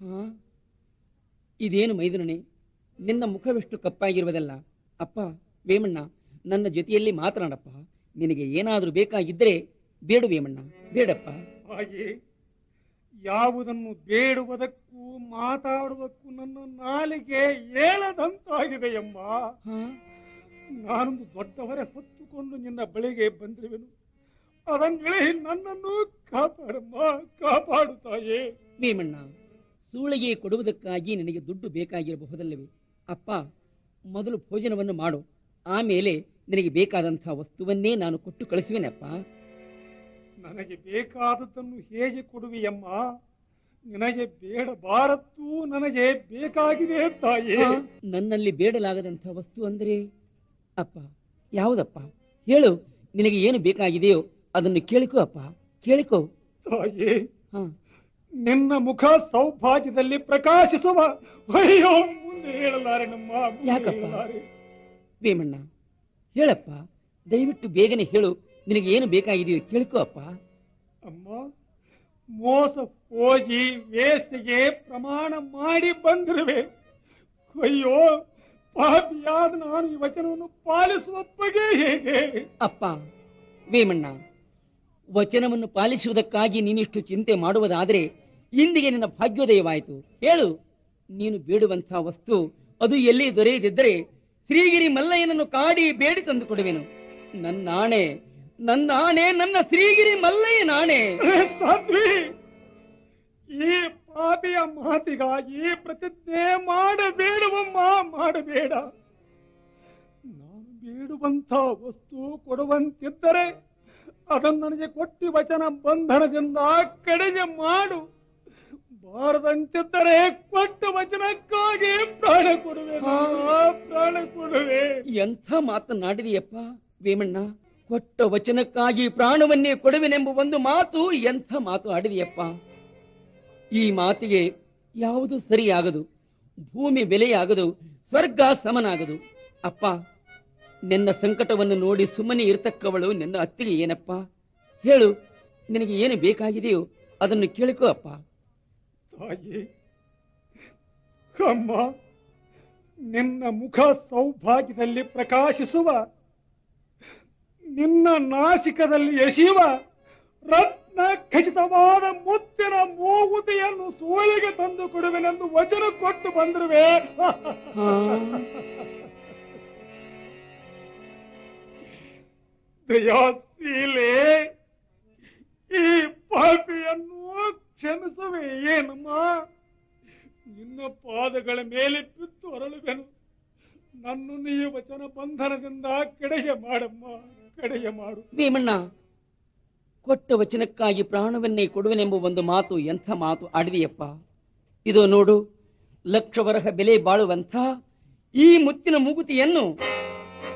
ಹಾ ಇದೇನು ಮೈದುನನೆ ನಿನ್ನ ಮುಖವೆಷ್ಟು ಕಪ್ಪಾಗಿರುವುದಲ್ಲ ಅಪ್ಪ ವೇಮಣ್ಣ ನನ್ನ ಜೊತೆಯಲ್ಲಿ ಮಾತನಾಡಪ್ಪ ನಿನಗೆ ಏನಾದರೂ ಬೇಕಾಗಿದ್ದರೆ ಬೇಡು ವೇಮಣ್ಣ ಬೇಡಪ್ಪ ಹಾಗೆ ಯಾವುದನ್ನು ಬೇಡುವುದಕ್ಕೂ ಮಾತಾಡುವುದಕ್ಕೂ ನನ್ನ ನಾಲಿಗೆ ಏಳದಂತಾಗಿದೆಯಮ್ಮ ಹಾ ನಾನೊಂದು ದೊಡ್ಡವರೇ ಹೊತ್ತುಕೊಂಡು ನಿನ್ನ ಬಳಿಗೆ ಬಂದಿರುವೆನು ಅದನ್ನೇ ನನ್ನನ್ನು ಕಾಪಾಡಮ್ಮ ಕಾಪಾಡು ತಾಯೇ ವೇಮಣ್ಣ ಸೂಳಿಗೆ ಕೊಡುವುದಕ್ಕಾಗಿ ನಿನಗೆ ದುಡ್ಡು ಬೇಕಾಗಿರಬಹುದಲ್ಲವೇ ಅಪ್ಪ ಮೊದಲು ಭೋಜನವನ್ನು ಮಾಡು ಆಮೇಲೆ ನಿನಗೆ ಬೇಕಾದಂತಹ ವಸ್ತುವನ್ನೇ ನಾನು ಕೊಟ್ಟು ಕಳಿಸುವೆನಪ್ಪ ನನಗೆ ಬೇಕಾದದ್ದನ್ನು ಹೇಗೆ ಕೊಡುವಿಯಮ್ಮ ನಿನಗೆ ಬೇಡಬಾರದ್ದು ನನಗೆ ಬೇಕಾಗಿದೆ ತಾಯೇ ಹಾ, ನನ್ನಲ್ಲಿ ಬೇಡಲಾಗದಂತಹ ವಸ್ತು ಅಂದರೆ ಅಪ್ಪ ಯಾವುದಪ್ಪ ಹೇಳು ನಿನಗೆ ಏನು ಬೇಕಾಗಿದೆಯೋ ಅದನ್ನು ಕೇಳಿಕೋ ಅಪ್ಪ ಕೇಳಿಕೋ ತಾಯೇ ಹಾ ನಿನ್ನ ಮುಖ ಸೌಭಾಗ್ಯದಲ್ಲಿ ಪ್ರಕಾಶಿಸುವ ಅಯ್ಯೋ ಮುಂದೆ ಹೇಳಲಾರೆ ನಮ್ಮ ಮುಂದೆ ಯಾಕಪ್ಪ? ಹೇಳಲಾರೆ. ವೇಮಣ್ಣ ಹೇಳಪ್ಪ ದಯವಿಟ್ಟು ಬೇಗನೆ ಹೇಳು ನಿನಗೆ ಏನು ಬೇಕಾಗಿದೆಯೋ ಕೇಳಿಕೋ ಅಪ್ಪ ಅಮ್ಮ ಮೋಸ ಹೋಗಿ ವೇಸಿಗೆ ಪ್ರಮಾಣ ಮಾಡಿ ಬಂದಿರುವೆ ಅಯ್ಯೋ ಪಾಪಿಯಾದ ನಾನು ಈ ವಚನವನ್ನು ಪಾಲಿಸುವ ಬಗೆ ಹೇಗೆ ಅಪ್ಪ ವೇಮಣ್ಣ ವಚನವನ್ನು ಪಾಲಿಸುವುದಕ್ಕಾಗಿ ನೀನಿಷ್ಟು ಚಿಂತೆ ಮಾಡುವುದಾದರೆ ಇಂದಿಗೆ ನಿನ್ನ ಭಾಗ್ಯೋದಯವಾಯಿತು ಹೇಳು ನೀನು ಬೇಡುವಂತಹ ವಸ್ತು ಅದು ಎಲ್ಲಿ ದೊರೆಯದಿದ್ದರೆ ಶ್ರೀಗಿರಿ ಮಲ್ಲಯ್ಯನನ್ನು ಕಾಡಿ ಬೇಡಿ ತಂದು ಕೊಡುವೆನು ನನ್ನಾಣೆ ನನ್ನಾಣೆ ನನ್ನ ಶ್ರೀಗಿರಿ ಮಲ್ಲಯ್ಯ ನಾಣೆ ಏ ಸಾಧ್ವಿ ಈ ಪಾಪಿಯ ಮಾತಿಗಾಗಿ ಪ್ರತಿಜ್ಞೆ ಮಾಡಬೇಡವಮ್ಮ ಮಾಡಬೇಡ ನಾನು ಬೇಡುವಂತ ವಸ್ತು ಕೊಡುವಂತಿದ್ದರೆ ಅದನ್ನು ನನಗೆ ಕೊಟ್ಟಿ ವಚನ ಬಂಧನದಿಂದ ಕಡೆಗೆ ಮಾಡು ಬಾರದಂತಿದ್ದರೆ ಕೊಟ್ಟ ವಚನಕ್ಕಾಗಿ ಪ್ರಾಣ ಕೊಡುವೆ ನಾನು, ಪ್ರಾಣ ಕೊಡುವೆ ಎಂಥ ಮಾತನಾಡಿದೆಯಪ್ಪ ವೇಮಣ್ಣ ಕೊಟ್ಟ ವಚನಕ್ಕಾಗಿ ಪ್ರಾಣವನ್ನೇ ಕೊಡುವೆನೆಂಬ ಒಂದು ಮಾತು ಎಂಥ ಮಾತು ಆಡಿದೆಯಪ್ಪ ಈ ಮಾತಿಗೆ ಯಾವುದು ಸರಿಯಾಗದು ಭೂಮಿ ಬೆಲೆಯಾಗದು ಸ್ವರ್ಗ ಸಮನಾಗದು ಅಪ್ಪ ನಿನ್ನ ಸಂಕಟವನ್ನು ನೋಡಿ ಸುಮ್ಮನೆ ಇರ್ತಕ್ಕವಳು ನಿನ್ನ ಅತ್ತಿಗೆ ಏನಪ್ಪ ಹೇಳು ನಿನಗೆ ಏನು ಬೇಕಾಗಿದೆಯೋ ಅದನ್ನು ಕೇಳಿಕೋ ಅಪ್ಪ ತಾಯಿ ಅಮ್ಮ ನಿನ್ನ ಮುಖ ಸೌಭಾಗ್ಯದಲ್ಲಿ ಪ್ರಕಾಶಿಸುವ ನಿನ್ನ ನಾಸಿಕದಲ್ಲಿ ಎಸೆಯುವ ರತ್ನ ಖಚಿತವಾದ ಮುತ್ತಿನ ಮೂಗುತಿಯನ್ನು ಸೋಳಿಗೆ ತಂದು ಕೊಡುವೆನೆಂದು ವಚನ ಕೊಟ್ಟು ಬಂದಿರುವೆ ಹಾ. ದಯಾಶೀಲೆ ಈ ಪಾಪಿಯನ್ನು ಕ್ಷಮಿಸುವೆ ಏನಮ್ಮ ನಿನ್ನ ಪಾದಗಳ ಮೇಲೆ ಬಿತ್ತು ಹೊರಳುವೆನು ನನ್ನನ್ನು ಈ ವಚನ ಬಂಧನದಿಂದ ಕಡೆಗೆ ಮಾಡಮ್ಮ ಕಡೆಗೆ ಮಾಡು ಭೀಮಣ್ಣ ಕೊಟ್ಟ ವಚನಕ್ಕಾಗಿ ಪ್ರಾಣವನ್ನೇ ಕೊಡುವೆನೆಂಬ ಒಂದು ಮಾತು ಎಂಥ ಮಾತು ಆಡಿದೆಯಪ್ಪ ಇದು ನೋಡು ಲಕ್ಷ ವರಹ ಬೆಲೆ ಬಾಳುವಂಥ ಈ ಮುತ್ತಿನ ಮೂಗುತಿಯನ್ನು